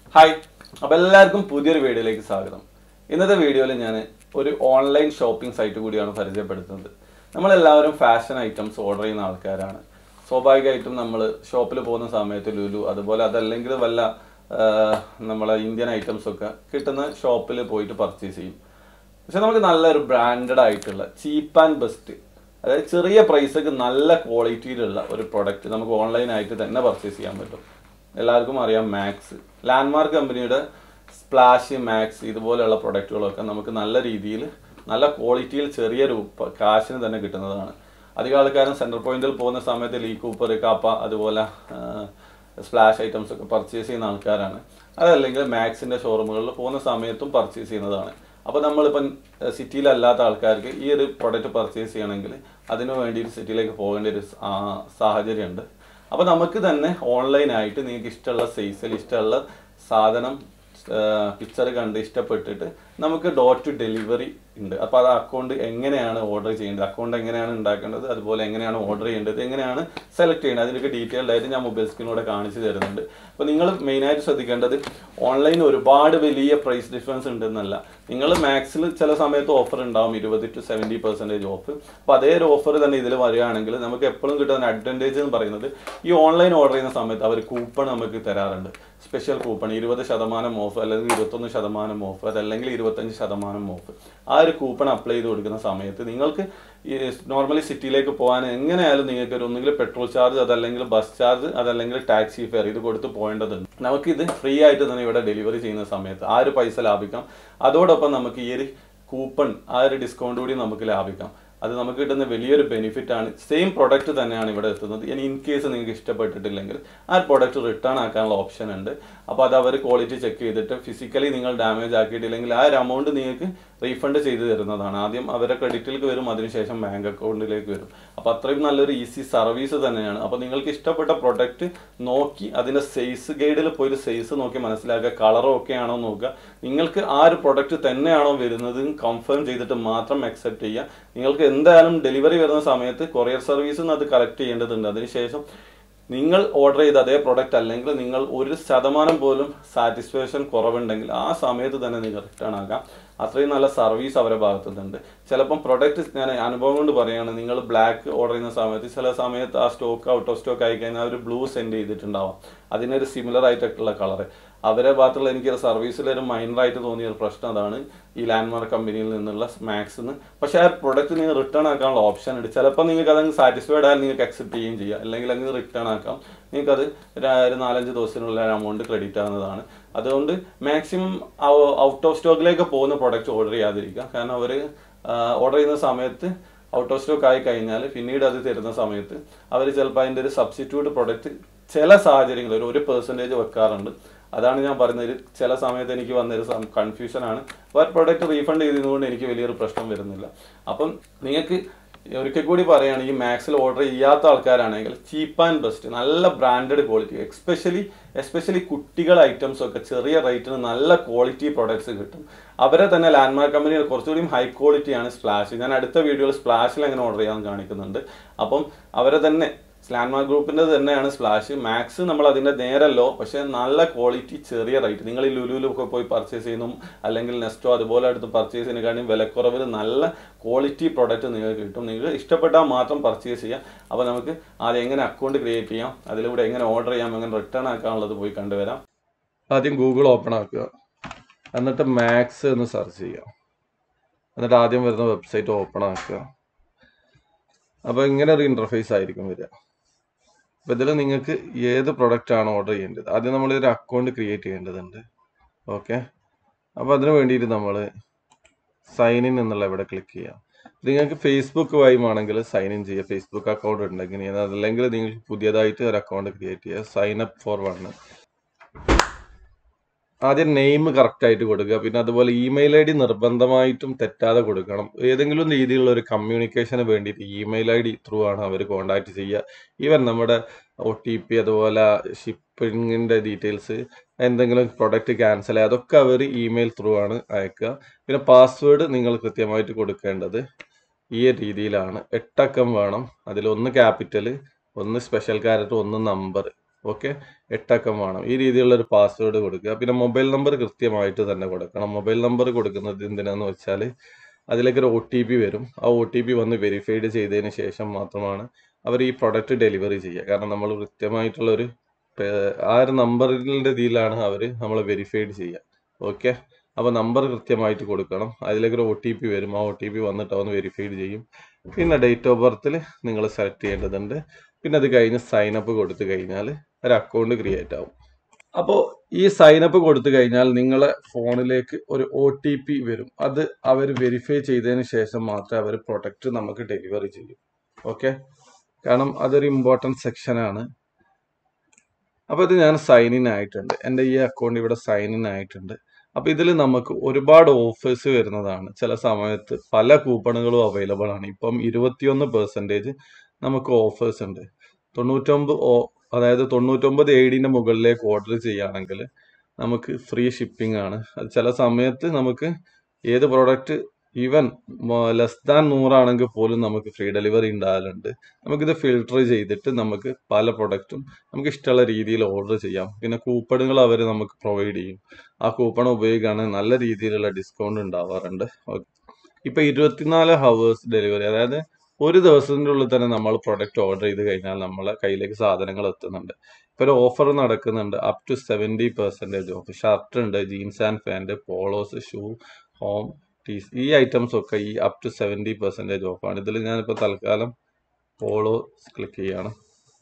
hi അപ്പോൾ എല്ലാവർക്കും പുതിയൊരു വീഡിയോയിലേക്ക് സ്വാഗതം ഇന്നത്തെ വീഡിയോയിൽ ഞാൻ ഒരു ഓൺലൈൻ ഷോപ്പിംഗ് സൈറ്റ് കൂടിയാണ് പരിചയപ്പെടുത്തുന്നത് നമ്മളെല്ലാവരും ഫാഷൻ ഐറ്റംസ് ഓർഡർ ചെയ്യുന്ന ആൾക്കാരാണ് സ്വാഭാവികമായിട്ടും നമ്മൾ ഷോപ്പിൽ പോകുന്ന സമയത്ത് ലുലു അതുപോലെ അതല്ലെങ്കിൽ വല്ല ആ, നമ്മളെ ഇന്ത്യൻ ഐറ്റംസ് ഒക്കെ കിട്ടുന്ന ഷോപ്പിൽ പോയിട്ട് പർച്ചേസ് ചെയ്യും പക്ഷെ നമുക്ക് നല്ലൊരു ബ്രാൻഡഡ് ആയിട്ടുള്ള ചീപ്പ് ആൻഡ് ബെസ്റ്റ് അതായത് ചെറിയ പ്രൈസൊക്കെ നല്ല ക്വാളിറ്റിയിലുള്ള ഒരു പ്രൊഡക്റ്റ് നമുക്ക് ഓൺലൈനായിട്ട് തന്നെ പർച്ചേസ് ചെയ്യാൻ പറ്റും എല്ലാവർക്കും അറിയാം മാക്സ് ലാൻഡ്മാർക്ക് കമ്പനിയുടെ സ്പ്ലാഷ് മാക്സ് ഇതുപോലെയുള്ള പ്രൊഡക്റ്റുകളൊക്കെ നമുക്ക് നല്ല രീതിയിൽ നല്ല ക്വാളിറ്റിയിൽ ചെറിയ രൂപ കാശിന് തന്നെ കിട്ടുന്നതാണ് അധികം ആൾക്കാരും സെൻട്രൽ പോയിന്റിൽ പോകുന്ന സമയത്ത് ലീ കൂപ്പർ കാപ്പ അതുപോലെ സ്പ്ലാഷ് ഐറ്റംസ് ഒക്കെ പർച്ചേസ് ചെയ്യുന്ന ആൾക്കാരാണ് അതല്ലെങ്കിൽ മാക്സിന്റെ ഷോറൂമുകളിൽ പോകുന്ന സമയത്തും പർച്ചേസ് ചെയ്യുന്നതാണ് അപ്പോൾ നമ്മളിപ്പം സിറ്റിയിലല്ലാത്ത ആൾക്കാർക്ക് ഈ ഒരു പ്രൊഡക്റ്റ് പർച്ചേസ് ചെയ്യണമെങ്കിൽ അതിനു വേണ്ടിയിട്ട് സിറ്റിയിലേക്ക് പോകേണ്ട ഒരു സ- ആ, സാഹചര്യമുണ്ട് അപ്പോൾ നമുക്ക് തന്നെ ഓൺലൈനായിട്ട് നിങ്ങൾക്ക് ഇഷ്ടമുള്ള സൈസിൽ ഇഷ്ടമുള്ള സാധനം പിക്ചർ കണ്ട് ഇഷ്ടപ്പെട്ടിട്ട് നമുക്ക് ഡോർ ടു ഡെലിവറി ഉണ്ട് അപ്പോൾ അത് അക്കൗണ്ട് എങ്ങനെയാണ് ഓർഡർ ചെയ്യേണ്ടത് അക്കൗണ്ട് എങ്ങനെയാണ് ഉണ്ടാക്കേണ്ടത് അതുപോലെ എങ്ങനെയാണ് ഓർഡർ ചെയ്യേണ്ടത് എങ്ങനെയാണ് സെലക്ട് ചെയ്യേണ്ടത് അതിനൊക്കെ ഡീറ്റെയിൽഡ് ആയിട്ട് ഞാൻ മൊബൈൽ സ്ക്രീനിലൂടെ കാണിച്ചു തരുന്നുണ്ട് അപ്പോൾ നിങ്ങൾ മെയിനായിട്ട് ശ്രദ്ധിക്കേണ്ടത് ഓൺലൈനിൽ ഒരുപാട് വലിയ പ്രൈസ് ഡിഫറൻസ് ഉണ്ടെന്നല്ല നിങ്ങൾ മാക്സിൽ ചില സമയത്ത് ഓഫർ ഉണ്ടാവും ഇരുപത് ടു സെവൻറ്റി പെർസെൻറ്റേജ് ഓഫ് അപ്പോൾ അതേ ഒരു ഓഫർ തന്നെ ഇതിൽ വരികയാണെങ്കിൽ നമുക്ക് എപ്പോഴും കിട്ടുന്ന അഡ്വാൻറ്റേജ് എന്ന് പറയുന്നത് ഈ ഓൺലൈൻ ഓർഡർ ചെയ്യുന്ന സമയത്ത് അവർ കൂപ്പൺ നമുക്ക് തരാറുണ്ട് സ്പെഷ്യൽ കൂപ്പൺ ഇരുപത് ശതമാനം ഓഫ് അല്ലെങ്കിൽ ഇരുപത്തൊന്ന് ശതമാനം ഓഫ് അതല്ലെങ്കിൽ ഇരുപത്തഞ്ച് ശതമാനം ഓഫ് ആ ഒരു കൂപ്പൺ അപ്ലൈ ചെയ്ത് കൊടുക്കുന്ന സമയത്ത് നിങ്ങൾക്ക് ഈ നോർമലി സിറ്റിയിലേക്ക് പോകാൻ എങ്ങനെയായാലും നിങ്ങൾക്ക് ഒരു ഒന്നുകിൽ പെട്രോൾ ചാർജ് അതല്ലെങ്കിൽ ബസ് ചാർജ് അതല്ലെങ്കിൽ ടാക്സി ഫെയർ ഇത് കൊടുത്ത് പോകേണ്ടതുണ്ട് നമുക്കിത് ഫ്രീ ആയിട്ട് തന്നെ ഇവിടെ ഡെലിവറി ചെയ്യുന്ന സമയത്ത് ആ ഒരു പൈസ ലാഭിക്കാം അതോടൊപ്പം നമുക്ക് ഈ ഒരു കൂപ്പൺ ആ ഒരു ഡിസ്കൗണ്ട് കൂടി നമുക്ക് ലാഭിക്കാം അത് നമുക്ക് കിട്ടുന്ന വലിയൊരു ബെനിഫിറ്റ് ആണ് സെയിം പ്രൊഡക്റ്റ് തന്നെയാണ് ഇവിടെ എത്തുന്നത് ഇനി ഇൻ കേസ് നിങ്ങൾക്ക് ഇഷ്ടപ്പെട്ടിട്ടില്ലെങ്കിൽ ആ പ്രൊഡക്റ്റ് റിട്ടേൺ ആക്കാനുള്ള ഓപ്ഷൻ ഉണ്ട് അപ്പോൾ അത് അവർ ക്വാളിറ്റി ചെക്ക് ചെയ്തിട്ട് ഫിസിക്കലി നിങ്ങൾ ഡാമേജ് ആക്കിയിട്ടില്ലെങ്കിൽ ആ ഒരു എമൗണ്ട് നിങ്ങൾക്ക് റീഫണ്ട് ചെയ്ത് തരുന്നതാണ് ആദ്യം അവരെ ക്രെഡിറ്റിലേക്ക് വരും അതിനുശേഷം ബാങ്ക് അക്കൗണ്ടിലേക്ക് വരും അപ്പോൾ അത്രയും നല്ലൊരു ഈസി സർവീസ് തന്നെയാണ് അപ്പോൾ നിങ്ങൾക്ക് ഇഷ്ടപ്പെട്ട പ്രൊഡക്റ്റ് നോക്കി അതിൻ്റെ സൈസ് ഗൈഡിൽ പോയി സൈസ് നോക്കി മനസ്സിലാക്കുക കളറും ഒക്കെ ആണോ നോക്കുക നിങ്ങൾക്ക് ആ ഒരു പ്രൊഡക്റ്റ് തന്നെയാണോ വരുന്നത് കൺഫേം ചെയ്തിട്ട് മാത്രം അക്സെപ്റ്റ് ചെയ്യുക നിങ്ങൾക്ക് എന്തായാലും ഡെലിവറി വരുന്ന സമയത്ത് കൊറിയർ സർവീസിൽ നിന്ന് അത് കളക്ട് ചെയ്യേണ്ടതുണ്ട് അതിനുശേഷം നിങ്ങൾ ഓർഡർ ചെയ്ത അതേ പ്രൊഡക്റ്റ് അല്ലെങ്കിൽ നിങ്ങൾ ഒരു ശതമാനം പോലും സാറ്റിസ്ഫാക്ഷൻ കുറവുണ്ടെങ്കിൽ ആ സമയത്ത് തന്നെ നിങ്ങൾ റിട്ടേൺ ആക്കാം അത്രയും നല്ല സർവീസ് അവരെ ഭാഗത്തു നിന്നുണ്ട് ചിലപ്പം പ്രൊഡക്റ്റ് ഞാൻ അനുഭവം കൊണ്ട് പറയുകയാണ് നിങ്ങൾ ബ്ലാക്ക് ഓർഡർ ചെയ്യുന്ന സമയത്ത് ചില സമയത്ത് ആ സ്റ്റോക്ക് ഔട്ട് ഓഫ് സ്റ്റോക്ക് ആയി കഴിഞ്ഞാൽ ഒരു ബ്ലൂ സെൻഡ് ചെയ്തിട്ടുണ്ടാവാം അതിനൊരു സിമിലർ ആയിട്ടുള്ള കളർ അവരെ ഭാഗത്തുള്ള എനിക്ക് സർവീസിൽ ഒരു മൈനറായിട്ട് തോന്നിയ ഒരു പ്രശ്നം അതാണ് ഈ ലാൻഡ്മാർക്ക് കമ്പനിയിൽ നിന്നുള്ള മാക്സ് പക്ഷേ ആ പ്രൊഡക്റ്റ് നിങ്ങൾ റിട്ടേൺ ആക്കാനുള്ള ഓപ്ഷൻ ഉണ്ട് ചിലപ്പോൾ നിങ്ങൾക്ക് അതങ്ങ് സാറ്റിസ്ഫൈഡ് ആയാൽ നിങ്ങൾക്ക് അക്സെപ്റ്റ് ചെയ്യുകയും ചെയ്യാം അല്ലെങ്കിൽ അങ്ങ് റിട്ടേൺ ആക്കാം നിങ്ങൾക്കത് ഒരു ഒരു നാലഞ്ച് ദിവസത്തിനുള്ള എമൗണ്ട് ക്രെഡിറ്റ് ആവുന്നതാണ് അതുകൊണ്ട് മാക്സിമം ഔട്ട് ഓഫ് സ്റ്റോക്കിലേക്ക് പോകുന്ന പ്രൊഡക്റ്റ് ഓർഡർ ചെയ്യാതിരിക്കുക കാരണം അവർ ഓർഡർ ചെയ്യുന്ന സമയത്ത് ഔട്ട് ഓഫ് സ്റ്റോക്ക് ആയി കഴിഞ്ഞാൽ പിന്നീട് അത് തരുന്ന സമയത്ത് അവർ ചിലപ്പോൾ അതിൻ്റെ ഒരു സബ്സ്റ്റിറ്റ്യൂട്ട് പ്രൊഡക്റ്റ് ചില സാഹചര്യങ്ങളിൽ ഒരു ഒരു പെർസെൻറ്റേജ് വെക്കാറുണ്ട് അതാണ് ഞാൻ പറയുന്നത് ചില സമയത്ത് എനിക്ക് വന്നൊരു കൺഫ്യൂഷൻ ആണ് അപ്പോൾ ആ പ്രൊഡക്റ്റ് റീഫണ്ട് ചെയ്തതുകൊണ്ട് എനിക്ക് വലിയൊരു പ്രശ്നം വരുന്നില്ല അപ്പം നിങ്ങൾക്ക് ഒരിക്കൽ കൂടി പറയുകയാണ് ഈ മാക്സിൽ ഓർഡർ ചെയ്യാത്ത ആൾക്കാരാണെങ്കിൽ ചീപ്പ് ആൻഡ് ബെസ്റ്റ് നല്ല ബ്രാൻഡഡ് ക്വാളിറ്റി എക്സ്പെഷ്യലി എസ്പെഷ്യലി കുട്ടികൾ ഐറ്റംസ് ഒക്കെ ചെറിയ റേറ്റിന് നല്ല ക്വാളിറ്റി പ്രൊഡക്ട്സ് കിട്ടും അവരെ തന്നെ ലാൻഡ്മാർക്ക് കമ്പനി കുറച്ചുകൂടിയും ഹൈ ക്വാളിറ്റിയാണ് സ്പ്ലാഷ് ഞാൻ അടുത്ത വീഡിയോയിൽ സ്പ്ലാഷിൽ എങ്ങനെ ഓർഡർ ചെയ്യാൻ കാണിക്കുന്നുണ്ട് അപ്പം അവരെ തന്നെ ലാൻഡ്മാർക്ക് ഗ്രൂപ്പിന്റെ തന്നെയാണ് സ്പ്ലാഷ് മാക്സ് നമ്മൾ അതിന്റെ നേരല്ലോ പക്ഷെ നല്ല ക്വാളിറ്റി ചെറിയ റേറ്റ് നിങ്ങൾ ഈ ലുലുലൊക്കെ പോയി പർച്ചേസ് ചെയ്യുന്നു അല്ലെങ്കിൽ നെസ്റ്റോ അതുപോലെ അടുത്ത് പർച്ചേസ് ചെയ്യുന്നതിനെക്കാളും വിലക്കുറവിൽ നല്ല ക്വാളിറ്റി പ്രൊഡക്റ്റ് നിങ്ങൾക്ക് കിട്ടും നിങ്ങൾക്ക് ഇഷ്ടപ്പെട്ടാൽ മാത്രം പർച്ചേസ് ചെയ്യാം അപ്പോൾ നമുക്ക് ആദ്യം എങ്ങനെ അക്കൗണ്ട് ക്രിയേറ്റ് ചെയ്യാം അതിലൂടെ എങ്ങനെ ഓർഡർ ചെയ്യാം എങ്ങനെ റിട്ടേൺ ആക്കാനുള്ളത് പോയി കണ്ടുവരാം ആദ്യം ഗൂഗിൾ ഓപ്പൺ ആക്കുക എന്നിട്ട് മാക്സ് എന്ന് സെർച്ച് ചെയ്യുക എന്നിട്ട് ആദ്യം വരുന്ന വെബ്സൈറ്റ് ഓപ്പൺ ആക്കുക അപ്പോൾ ഇങ്ങനെ ഒരു ഇന്റർഫേസ് ആയിരിക്കും വരിക അപ്പോൾ ഇതിൽ നിങ്ങൾക്ക് ഏത് പ്രൊഡക്റ്റ് ആണ് ഓർഡർ ചെയ്യേണ്ടത് ആദ്യം നമ്മൾ ഒരു അക്കൗണ്ട് ക്രിയേറ്റ് ചെയ്യേണ്ടതുണ്ട് ഓക്കെ അപ്പോൾ അതിന് വേണ്ടിയിട്ട് നമ്മൾ സൈൻ ഇൻ എന്നുള്ള ഇവിടെ ക്ലിക്ക് ചെയ്യാം നിങ്ങൾക്ക് ഫേസ്ബുക്ക് വഴി ആണെങ്കിൽ സൈൻ ഇൻ ചെയ്യുക ഫേസ്ബുക്ക് അക്കൗണ്ട് ഉണ്ടെങ്കിൽ അതല്ലെങ്കിൽ നിങ്ങൾക്ക് പുതിയതായിട്ട് ഒരു അക്കൗണ്ട് ക്രിയേറ്റ് ചെയ്യുക സൈൻ അപ്പ് ഫോർ വൺ ആദ്യം നെയിം കറക്റ്റ് ആയിട്ട് കൊടുക്കുക പിന്നെ അതുപോലെ ഇമെയിൽ ഐ ഡി നിർബന്ധമായിട്ടും തെറ്റാതെ കൊടുക്കണം ഏതെങ്കിലും രീതിയിലുള്ള ഒരു കമ്മ്യൂണിക്കേഷന് വേണ്ടിയിട്ട് ഇമെയിൽ ഐ ഡി ത്രൂ ആണ് അവർ കോൺടാക്ട് ചെയ്യുക ഈവൻ നമ്മുടെ ഒ ടി പി അതുപോലെ ഷിപ്പിങ്ങിൻ്റെ ഡീറ്റെയിൽസ് എന്തെങ്കിലും പ്രൊഡക്റ്റ് ക്യാൻസൽ ചെയ്യുക അതൊക്കെ അവർ ഇമെയിൽ ത്രൂ ആണ് അയക്കുക പിന്നെ പാസ്വേഡ് നിങ്ങൾ കൃത്യമായിട്ട് കൊടുക്കേണ്ടത് ഈ രീതിയിലാണ് എട്ടക്കം വേണം അതിൽ ഒന്ന് ക്യാപിറ്റൽ ഒന്ന് സ്പെഷ്യൽ ക്യാരറ്റ് ഒന്ന് നമ്പർ ഓക്കെ എട്ടക്കം വേണം ഈ രീതിയിലുള്ള ഒരു പാസ്വേഡ് കൊടുക്കുക പിന്നെ മൊബൈൽ നമ്പർ കൃത്യമായിട്ട് തന്നെ കൊടുക്കണം മൊബൈൽ നമ്പർ കൊടുക്കുന്നത് എന്തിനാന്ന് വെച്ചാൽ അതിലേക്ക് ഒരു ഒ ടി പി വരും ആ ഒ ടി പി വന്ന് വെരിഫൈഡ് ചെയ്തതിന് ശേഷം മാത്രമാണ് അവർ ഈ പ്രൊഡക്റ്റ് ഡെലിവറി ചെയ്യുക കാരണം നമ്മൾ കൃത്യമായിട്ടുള്ള ഒരു പേ- ആ ഒരു നമ്പറിൻ്റെ ഇതിലാണ് അവർ നമ്മൾ വെരിഫൈഡ് ചെയ്യുക ഓക്കെ അപ്പോൾ നമ്പർ കൃത്യമായിട്ട് കൊടുക്കണം അതിലേക്ക് ഒരു ഒ ടി പി വരും ആ ഒ ടി പി വന്നിട്ട് അവന്ന് വെരിഫൈഡ് ചെയ്യും പിന്നെ ഡേറ്റ് ഓഫ് ബർത്തിൽ നിങ്ങൾ സെലക്ട് ചെയ്യേണ്ടതുണ്ട് പിന്നെ അത് കഴിഞ്ഞ് സൈൻ അപ്പ് കൊടുത്തു കഴിഞ്ഞാൽ ഒരു അക്കൗണ്ട് ക്രിയേറ്റ് ആവും അപ്പോൾ ഈ സൈൻ അപ്പ് കൊടുത്തു കഴിഞ്ഞാൽ നിങ്ങളെ ഫോണിലേക്ക് ഒരു ഒ ടി പി വരും അത് അവർ വെരിഫൈ ചെയ്തതിന് ശേഷം മാത്രമേ അവർ പ്രൊഡക്റ്റ് നമുക്ക് ഡെലിവറി ചെയ്യും ഓക്കെ കാരണം അതൊരു ഇമ്പോർട്ടൻറ്റ് സെക്ഷനാണ് അപ്പോൾ ഇത് ഞാൻ സൈൻ ഇൻ ആയിട്ടുണ്ട് എൻ്റെ ഈ അക്കൗണ്ട് ഇവിടെ സൈൻ ഇൻ ആയിട്ടുണ്ട് അപ്പോൾ ഇതിൽ നമുക്ക് ഒരുപാട് ഓഫേഴ്സ് വരുന്നതാണ് ചില സമയത്ത് പല കൂപ്പണുകളും അവൈലബിൾ ആണ് ഇപ്പം ഇരുപത്തിയൊന്ന് പെർസെൻറ്റേജ് നമുക്ക് ഓഫേഴ്സ് ഉണ്ട് തൊണ്ണൂറ്റൊമ്പത് ഓ അതായത് തൊണ്ണൂറ്റൊമ്പത് ഏടിൻ്റെ മുകളിലേക്ക് ഓർഡർ ചെയ്യുകയാണെങ്കിൽ നമുക്ക് ഫ്രീ ഷിപ്പിംഗ് ആണ് അത് ചില സമയത്ത് നമുക്ക് ഏത് പ്രോഡക്റ്റ് ഈവൻ ലെസ് ദാൻ നൂറാണെങ്കിൽ പോലും നമുക്ക് ഫ്രീ ഡെലിവറി ഉണ്ടാകലുണ്ട് നമുക്കിത് ഫിൽട്ടർ ചെയ്തിട്ട് നമുക്ക് പല പ്രൊഡക്റ്റും നമുക്ക് ഇഷ്ടമുള്ള രീതിയിൽ ഓർഡർ ചെയ്യാം പിന്നെ കൂപ്പണുകൾ അവർ നമുക്ക് പ്രൊവൈഡ് ചെയ്യും ആ കൂപ്പൺ ഉപയോഗിക്കുകയാണെങ്കിൽ നല്ല രീതിയിലുള്ള ഡിസ്കൗണ്ട് ഉണ്ടാവാറുണ്ട് ഇപ്പൊ ഇരുപത്തിനാല് ഹവേഴ്സ് ഡെലിവറി അതായത് ഒരു ദിവസത്തിൻ്റെ ഉള്ളിൽ തന്നെ നമ്മൾ പ്രൊഡക്റ്റ് ഓർഡർ ചെയ്ത് കഴിഞ്ഞാൽ നമ്മളെ കയ്യിലേക്ക് സാധനങ്ങൾ എത്തുന്നുണ്ട് ഇപ്പൊ ഒരു ഓഫർ നടക്കുന്നുണ്ട് up to seventy percentage off shirt ഉണ്ട് jeans and pant polos shoe home tees ഈ ഐറ്റംസ് ഒക്കെ ഈ അപ് ടു സെവൻറ്റി പെർസെൻറ്റേജ് ഓഫാണ് ഇതിൽ ഞാനിപ്പോൾ തൽക്കാലം പോളോ ക്ലിക്ക് ചെയ്യാണ്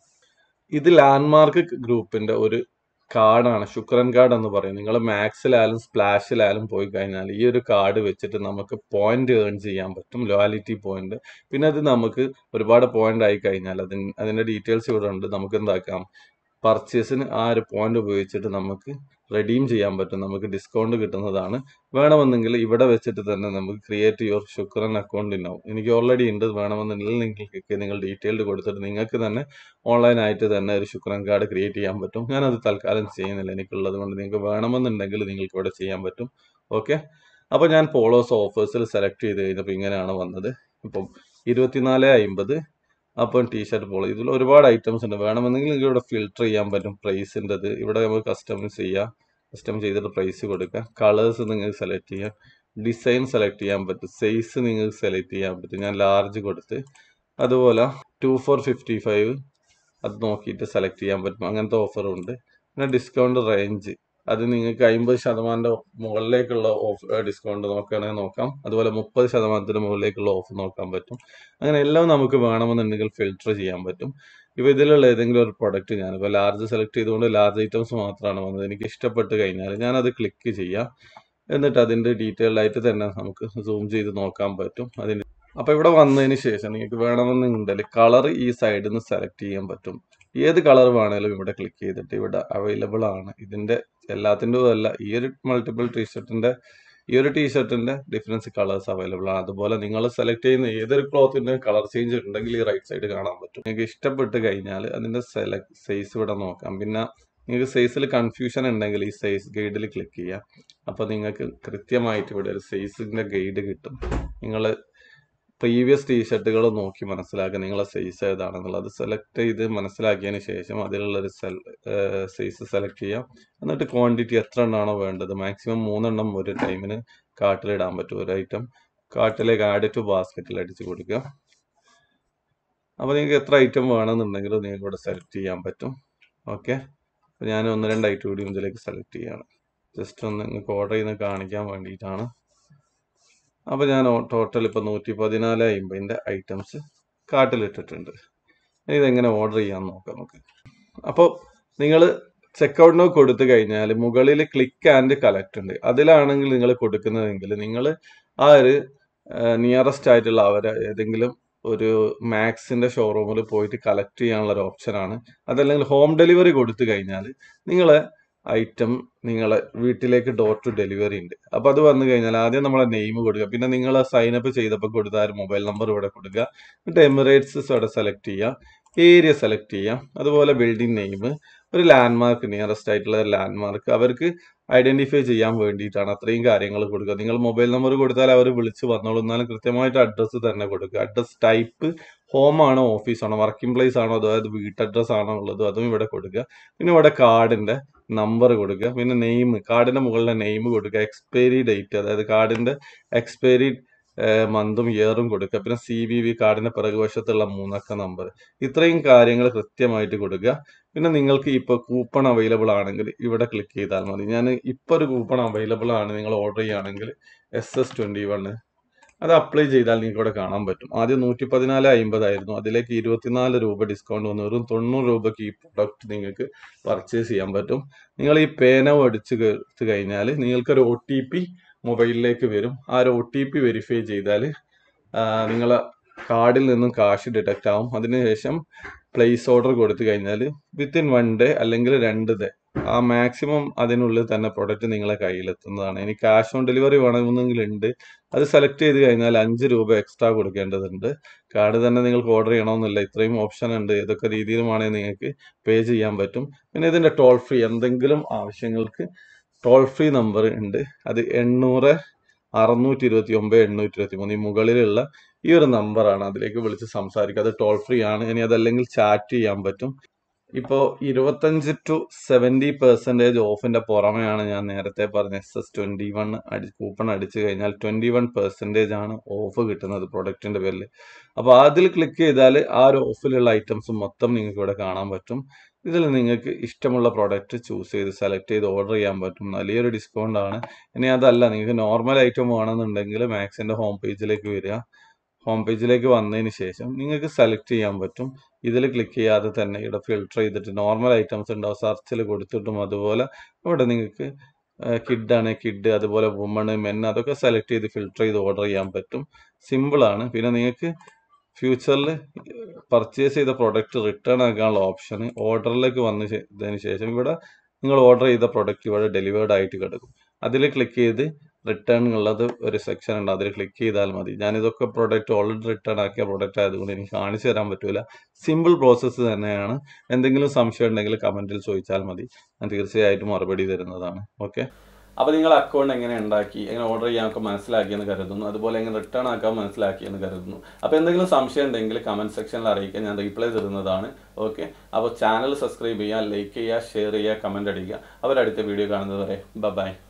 ഇത് ലാൻഡ്മാർക്ക് ഗ്രൂപ്പിന്റെ ഒരു കാർഡാണ് ശുക്രൻ കാർഡ് എന്ന് പറയും നിങ്ങൾ മാക്സിലായാലും സ്പ്ലാഷിലായാലും പോയി കഴിഞ്ഞാൽ ഈ ഒരു കാർഡ് വെച്ചിട്ട് നമുക്ക് പോയിന്റ് ഏൺ ചെയ്യാൻ പറ്റും ലോയാലിറ്റി പോയിന്റ് പിന്നെ അത് നമുക്ക് ഒരുപാട് പോയിന്റ് ആയി കഴിഞ്ഞാൽ അതിന് അതിന്റെ ഡീറ്റെയിൽസ് ഇവിടെ ഉണ്ട് നമുക്ക് എന്താക്കാം പർച്ചേസിന് ആ ഒരു പോയിന്റ് ഉപയോഗിച്ചിട്ട് നമുക്ക് റെഡീം ചെയ്യാൻ പറ്റും നമുക്ക് ഡിസ്കൗണ്ട് കിട്ടുന്നതാണ് വേണമെന്നെങ്കിൽ ഇവിടെ വെച്ചിട്ട് തന്നെ നമുക്ക് ക്രിയേറ്റ് യുവർ ശുക്രൻ അക്കൗണ്ട് ഉണ്ടാവും എനിക്ക് ഓൾറെഡി ഉണ്ട് വേണമെന്നുണ്ടെങ്കിൽ നിങ്ങൾക്ക് നിങ്ങൾ ഡീറ്റെയിൽഡ് കൊടുത്തിട്ട് നിങ്ങൾക്ക് തന്നെ ഓൺലൈനായിട്ട് തന്നെ ഒരു ശുക്രൻ കാർഡ് ക്രിയേറ്റ് ചെയ്യാൻ പറ്റും ഞാനത് തൽക്കാലം ചെയ്യുന്നില്ല എനിക്കുള്ളത് കൊണ്ട് നിങ്ങൾക്ക് വേണമെന്നുണ്ടെങ്കിൽ നിങ്ങൾക്ക് ഇവിടെ ചെയ്യാൻ പറ്റും ഓക്കെ അപ്പോൾ ഞാൻ പോളോസ് ഓഫേഴ്സിൽ സെലക്ട് ചെയ്ത് കഴിഞ്ഞപ്പോൾ ഇങ്ങനെയാണ് വന്നത് ഇപ്പം ഇരുപത്തിനാല് അമ്പത് അപ്പം ടീഷർട്ട് പോളോ ഇതിൽ ഒരുപാട് ഐറ്റംസ് ഉണ്ട് വേണമെന്നെങ്കിൽ നിങ്ങൾക്ക് ഇവിടെ ഫിൽട്ടർ ചെയ്യാൻ പറ്റും പ്രൈസിൻ്റെത് ഇവിടെ നമുക്ക് കസ്റ്റമൈസ് ചെയ്യാം കസ്റ്റം ചെയ്തിട്ട് പ്രൈസ് കൊടുക്കുക കളേഴ്സ് നിങ്ങൾക്ക് സെലക്ട് ചെയ്യാം ഡിസൈൻ സെലക്ട് ചെയ്യാൻ പറ്റും സൈസ് നിങ്ങൾക്ക് സെലക്ട് ചെയ്യാൻ പറ്റും ഞാൻ ലാർജ് കൊടുത്ത് അതുപോലെ ടു ഫോർ ഫിഫ്റ്റി ഫൈവ് അത് നോക്കിയിട്ട് സെലക്ട് ചെയ്യാൻ പറ്റും അങ്ങനത്തെ ഓഫറും ഉണ്ട് പിന്നെ ഡിസ്കൗണ്ട് റേഞ്ച് അത് നിങ്ങൾക്ക് അമ്പത് ശതമാനം മുകളിലേക്കുള്ള ഓഫ് ഡിസ്കൗണ്ട് നോക്കുകയാണെങ്കിൽ നോക്കാം അതുപോലെ മുപ്പത് ശതമാനത്തിന് മുകളിലേക്കുള്ള ഓഫ് നോക്കാൻ പറ്റും അങ്ങനെ എല്ലാം നമുക്ക് വേണമെന്നുണ്ടെങ്കിൽ ഫിൽട്ടർ ചെയ്യാൻ പറ്റും ഇപ്പോൾ ഇതിലുള്ള ഏതെങ്കിലും ഒരു പ്രൊഡക്റ്റ് ഞാനിപ്പോൾ ലാർജ് സെലക്ട് ചെയ്തുകൊണ്ട് ലാർജ് ഐറ്റംസ് മാത്രമാണ് വന്നത് എനിക്ക് ഇഷ്ടപ്പെട്ട് കഴിഞ്ഞാൽ ഞാനത് ക്ലിക്ക് ചെയ്യാം എന്നിട്ട് അതിൻ്റെ ഡീറ്റെയിൽ ആയിട്ട് തന്നെ നമുക്ക് സൂം ചെയ്ത് നോക്കാൻ പറ്റും അതിൻ്റെ അപ്പോൾ ഇവിടെ വന്നതിന് ശേഷം നിങ്ങൾക്ക് വേണമെന്നുണ്ടെങ്കിൽ കളർ ഈ സൈഡിൽ നിന്ന് സെലക്ട് ചെയ്യാൻ പറ്റും ഏത് കളർ വേണേലും ഇവിടെ ക്ലിക്ക് ചെയ്തിട്ട് ഇവിടെ അവൈലബിൾ ആണ് ഇതിൻ്റെ എല്ലാത്തിൻ്റെ അല്ല ഈ ഒരു മൾട്ടിപ്പിൾ ടീഷർട്ടിൻ്റെ ഈ ഒരു ടീഷർട്ടിൻ്റെ ഡിഫറൻസ് കളേഴ്സ് അവൈലബിൾ ആണ് അതുപോലെ നിങ്ങൾ സെലക്ട് ചെയ്യുന്ന ഏതൊരു ക്ലോത്തിൻ്റെ കളർ ചേഞ്ച് ഉണ്ടെങ്കിൽ ഈ റൈറ്റ് സൈഡ് കാണാൻ പറ്റും നിങ്ങൾക്ക് ഇഷ്ടപ്പെട്ട് കഴിഞ്ഞാൽ അതിൻ്റെ സെലക്ട് സൈസ് ഇവിടെ നോക്കാം പിന്നെ നിങ്ങൾക്ക് സൈസിൽ കൺഫ്യൂഷൻ ഉണ്ടെങ്കിൽ ഈ സൈസ് ഗൈഡിൽ ക്ലിക്ക് ചെയ്യാം അപ്പോൾ നിങ്ങൾക്ക് കൃത്യമായിട്ട് ഇവിടെ ഒരു സൈസിൻ്റെ ഗൈഡ് കിട്ടും നിങ്ങൾ പ്രീവിയസ് ടീഷർട്ടുകൾ നോക്കി മനസ്സിലാക്കുക നിങ്ങളെ സൈസ് ഏതാണെന്നുള്ളത് സെലക്ട് ചെയ്ത് മനസ്സിലാക്കിയതിന് ശേഷം അതിലുള്ള ഒരു സെൽ സൈസ് സെലക്ട് ചെയ്യാം എന്നിട്ട് ക്വാണ്ടിറ്റി എത്ര എണ്ണമാണോ വേണ്ടത് മാക്സിമം മൂന്നെണ്ണം ഒരു ടൈമിന് കാർട്ടിലിടാൻ പറ്റും ഒരു ഐറ്റം കാർട്ടിലേക്ക് ആഡ് ടു ബാസ്ക്കറ്റിൽ അടിച്ച് കൊടുക്കുക അപ്പോൾ നിങ്ങൾക്ക് എത്ര ഐറ്റം വേണമെന്നുണ്ടെങ്കിലും നിങ്ങൾക്ക് ഇവിടെ സെലക്ട് ചെയ്യാൻ പറ്റും ഓക്കെ അപ്പോൾ ഞാൻ ഒന്ന് രണ്ട് ഐറ്റം കൂടി ഇതിലേക്ക് സെലക്ട് ചെയ്യാണ് ജസ്റ്റ് ഒന്ന് നിങ്ങൾക്ക് ഓർഡർ ചെയ്യുന്ന കാണിക്കാൻ വേണ്ടിയിട്ടാണ് അപ്പോൾ ഞാൻ ടോട്ടൽ ഇപ്പോൾ നൂറ്റി പതിനാല് അമ്പതിൻ്റെ ഐറ്റംസ് കാർട്ടിലിട്ടിട്ടുണ്ട് ഇനി ഇതെങ്ങനെ ഓർഡർ ചെയ്യാൻ നോക്കാം നമുക്ക് അപ്പോൾ നിങ്ങൾ ചെക്കൗട്ടിന് കൊടുത്തു കഴിഞ്ഞാൽ മുകളിൽ ക്ലിക്ക് ആൻഡ് കളക്ട് ഉണ്ട് അതിലാണെങ്കിൽ നിങ്ങൾ കൊടുക്കുന്നതെങ്കിൽ നിങ്ങൾ ആ ഒരു നിയറസ്റ്റ് ആയിട്ടുള്ള അവരെ ഏതെങ്കിലും ഒരു മാക്സിന്റെ ഷോറൂമിൽ പോയിട്ട് കളക്ട് ചെയ്യാനുള്ള ഒരു ഓപ്ഷനാണ് അതല്ലെങ്കിൽ ഹോം ഡെലിവറി കൊടുത്തു കഴിഞ്ഞാൽ നിങ്ങളെ ഐറ്റം നിങ്ങളെ വീട്ടിലേക്ക് ഡോർ ടു ഡെലിവറി ഉണ്ട് അപ്പോൾ അത് വന്നു കഴിഞ്ഞാൽ ആദ്യം നമ്മളെ നെയിം കൊടുക്കുക പിന്നെ നിങ്ങൾ സൈൻ അപ്പ് ചെയ്തപ്പോൾ കൊടുത്ത ആ ഒരു മൊബൈൽ നമ്പർ ഇവിടെ കൊടുക്കുക എന്നിട്ട് എമിറേറ്റ്സ് ഇവിടെ സെലക്ട് ചെയ്യുക ഏരിയ സെലക്ട് ചെയ്യാം അതുപോലെ ബിൽഡിംഗ് നെയിം ഒരു ലാൻഡ് മാർക്ക് നിയറസ്റ്റ് ആയിട്ടുള്ള ഒരു ലാൻഡ് മാർക്ക് അവർക്ക് ഐഡന്റിഫൈ ചെയ്യാൻ വേണ്ടിയിട്ടാണ് അത്രയും കാര്യങ്ങൾ കൊടുക്കുക നിങ്ങൾ മൊബൈൽ നമ്പർ കൊടുത്താൽ അവർ വിളിച്ച് വന്നോളൂ എന്നാലും കൃത്യമായിട്ട് അഡ്രസ്സ് തന്നെ കൊടുക്കുക അഡ്രസ് ടൈപ്പ് ഹോം ആണോ ഓഫീസാണോ വർക്കിംഗ് പ്ലേസ് ആണോ അതായത് വീട്ട് അഡ്രസ് ആണോ ഉള്ളത് അതും ഇവിടെ കൊടുക്കുക പിന്നെ ഇവിടെ കാർഡിന്റെ നമ്പർ കൊടുക്കുക പിന്നെ നെയിം കാർഡിന്റെ മുകളിലെ നെയിം കൊടുക്കുക എക്സ്പയറി ഡേറ്റ് അതായത് കാർഡിന്റെ എക്സ്പയറി മന്തും ഇയറും കൊടുക്കുക പിന്നെ സി വി വി കാർഡിന്റെ പിറകുവശത്തുള്ള മൂന്നക്ക നമ്പർ ഇത്രയും കാര്യങ്ങൾ കൃത്യമായിട്ട് കൊടുക്കുക പിന്നെ നിങ്ങൾക്ക് ഇപ്പോൾ കൂപ്പൺ അവൈലബിൾ ആണെങ്കിൽ ഇവിടെ ക്ലിക്ക് ചെയ്താൽ മതി ഞാൻ ഇപ്പോൾ ഒരു കൂപ്പൺ അവൈലബിൾ ആണ് നിങ്ങൾ ഓർഡർ ചെയ്യുകയാണെങ്കിൽ എസ് എസ് ട്വൻറ്റി വണ് അത് അപ്ലൈ ചെയ്താൽ നിങ്ങൾക്ക് ഇവിടെ കാണാൻ പറ്റും ആദ്യം നൂറ്റി പതിനാല് അമ്പതായിരുന്നു അതിലേക്ക് ഇരുപത്തിനാല് രൂപ ഡിസ്കൗണ്ട് വന്നു വെറും തൊണ്ണൂറ് രൂപയ്ക്ക് ഈ പ്രൊഡക്റ്റ് നിങ്ങൾക്ക് പർച്ചേസ് ചെയ്യാൻ പറ്റും നിങ്ങൾ ഈ പേനവ് അടിച്ച് എടുത്തു കഴിഞ്ഞാൽ നിങ്ങൾക്കൊരു ഒ ടി പി മൊബൈലിലേക്ക് വരും ആ ഒരു ഒ ടി പി വെരിഫൈ ചെയ്താൽ നിങ്ങളെ കാർഡിൽ നിന്നും കാശ് ഡിഡക്റ്റ് ആവും അതിനുശേഷം പ്ലേസ് ഓർഡർ കൊടുത്തു കഴിഞ്ഞാൽ വിത്തിൻ വൺ ഡേ അല്ലെങ്കിൽ രണ്ട് ഡേ ആ മാക്സിമം അതിനുള്ളിൽ തന്നെ പ്രൊഡക്റ്റ് നിങ്ങളെ കയ്യിലെത്തുന്നതാണ് ഇനി ക്യാഷ് ഓൺ ഡെലിവറി വേണമെന്നെങ്കിൽ ഉണ്ട് അത് സെലക്ട് ചെയ്ത് കഴിഞ്ഞാൽ അഞ്ച് രൂപ എക്സ്ട്രാ കൊടുക്കേണ്ടതുണ്ട് കാർഡ് തന്നെ നിങ്ങൾക്ക് ഓർഡർ ചെയ്യണമെന്നില്ല ഇത്രയും ഓപ്ഷൻ ഉണ്ട് ഏതൊക്കെ രീതിയിലുമാണെങ്കിൽ നിങ്ങൾക്ക് പേ ചെയ്യാൻ പറ്റും പിന്നെ ഇതിന്റെ ടോൾ ഫ്രീ എന്തെങ്കിലും ആവശ്യങ്ങൾക്ക് ടോൾ ഫ്രീ നമ്പർ ഉണ്ട് അത് എണ്ണൂറ് അറുന്നൂറ്റി ഇരുപത്തി ഒമ്പത് എണ്ണൂറ്റി ഇരുപത്തി മൂന്ന് ഈ മുകളിലുള്ള ഈ ഒരു നമ്പറാണ് അതിലേക്ക് വിളിച്ച് സംസാരിക്കുക അത് ടോൾ ഫ്രീ ആണ് ഇനി അതല്ലെങ്കിൽ ചാറ്റ് ചെയ്യാൻ പറ്റും ഇപ്പോൾ ഇരുപത്തഞ്ച് ടു സെവൻറ്റി പെർസെൻറ്റേജ് ഓഫിന്റെ പുറമെയാണ് ഞാൻ നേരത്തെ പറഞ്ഞ എസ് എസ് ട്വൻറ്റി വൺ അടി കൂപ്പൺ അടിച്ചു കഴിഞ്ഞാൽ ട്വൻറ്റി വൺ പെർസെൻറ്റേജ് ആണ് ഓഫ് കിട്ടുന്നത് പ്രൊഡക്റ്റിന്റെ പേരിൽ അപ്പോൾ അതിൽ ക്ലിക്ക് ചെയ്താൽ ആ ഒരു ഓഫിലുള്ള ഐറ്റംസ് മൊത്തം നിങ്ങൾക്ക് ഇവിടെ കാണാൻ പറ്റും ഇതിൽ നിങ്ങൾക്ക് ഇഷ്ടമുള്ള പ്രോഡക്റ്റ് ചൂസ് ചെയ്ത് സെലക്ട് ചെയ്ത് ഓർഡർ ചെയ്യാൻ പറ്റും വലിയൊരു ഡിസ്കൗണ്ട് ആണ് ഇനി അതല്ല നിങ്ങൾക്ക് നോർമൽ ഐറ്റം വേണമെന്നുണ്ടെങ്കിൽ മാക്സിന്റെ ഹോം പേജിലേക്ക് വരിക ഹോം പേജിലേക്ക് വന്നതിന് ശേഷം നിങ്ങൾക്ക് സെലക്ട് ചെയ്യാൻ പറ്റും ഇതിൽ ക്ലിക്ക് ചെയ്യാതെ തന്നെ ഇവിടെ ഫിൽട്ടർ ചെയ്തിട്ട് നോർമൽ ഐറ്റംസ് ഉണ്ടാവും സെർച്ചിൽ കൊടുത്തിട്ടും അതുപോലെ ഇവിടെ നിങ്ങൾക്ക് കിഡ് ആണ് കിഡ് അതുപോലെ വുമൺ മെൻ അതൊക്കെ സെലക്ട് ചെയ്ത് ഫിൽട്ടർ ചെയ്ത് ഓർഡർ ചെയ്യാൻ പറ്റും സിമ്പിൾ ആണ് പിന്നെ നിങ്ങൾക്ക് ഫ്യൂച്ചറിൽ പർച്ചേസ് ചെയ്ത പ്രോഡക്റ്റ് റിട്ടേൺ ആക്കാനുള്ള ഓപ്ഷൻ ഓർഡറിലേക്ക് വന്നതിന് ശേഷം ഇവിടെ നിങ്ങൾ ഓർഡർ ചെയ്ത പ്രോഡക്റ്റ് ഇവിടെ ഡെലിവേർഡ് ആയിട്ട് കിടക്കും അതിൽ ക്ലിക്ക് ചെയ്ത് റിട്ടേൺ ഉള്ളത് ഒരു സെക്ഷൻ ഉണ്ട് അതിൽ ക്ലിക്ക് ചെയ്താൽ മതി ഞാൻ ഇതൊക്കെ പ്രോഡക്റ്റ് ഓൾറെഡി റിട്ടേൺ ആക്കിയ പ്രോഡക്റ്റ് ആയതുകൊണ്ട് എനിക്ക് കാണിച്ചു തരാൻ പറ്റൂല സിമ്പിൾ പ്രോസസ്സ് തന്നെയാണ് എന്തെങ്കിലും സംശയം ഉണ്ടെങ്കിൽ കമന്റിൽ ചോദിച്ചാൽ മതി ഞാൻ തീർച്ചയായിട്ടും മറുപടി തരുന്നതാണ് ഓക്കെ അപ്പോൾ നിങ്ങൾ അക്കൗണ്ട് എങ്ങനെ ഉണ്ടാക്കി എങ്ങനെ ഓർഡർ ചെയ്യാനൊക്കെ മനസ്സിലാക്കിയെന്ന് കരുതുന്നു അതുപോലെ എങ്ങനെ റിട്ടേൺ ആക്കാൻ മനസ്സിലാക്കിയെന്ന് കരുതുന്നു അപ്പോൾ എന്തെങ്കിലും സംശയം ഉണ്ടെങ്കിൽ കമന്റ് സെക്ഷനിൽ അറിയിക്കാൻ ഞാൻ റീപ്ലൈ തരുന്നതാണ് ഓക്കെ അപ്പോൾ ചാനൽ സബ്സ്ക്രൈബ് ചെയ്യുക ലൈക്ക് ചെയ്യുക ഷെയർ ചെയ്യുക കമന്റ് അടിക്കുക അവരടുത്ത വീഡിയോ കാണുന്നത് വരെ ബൈ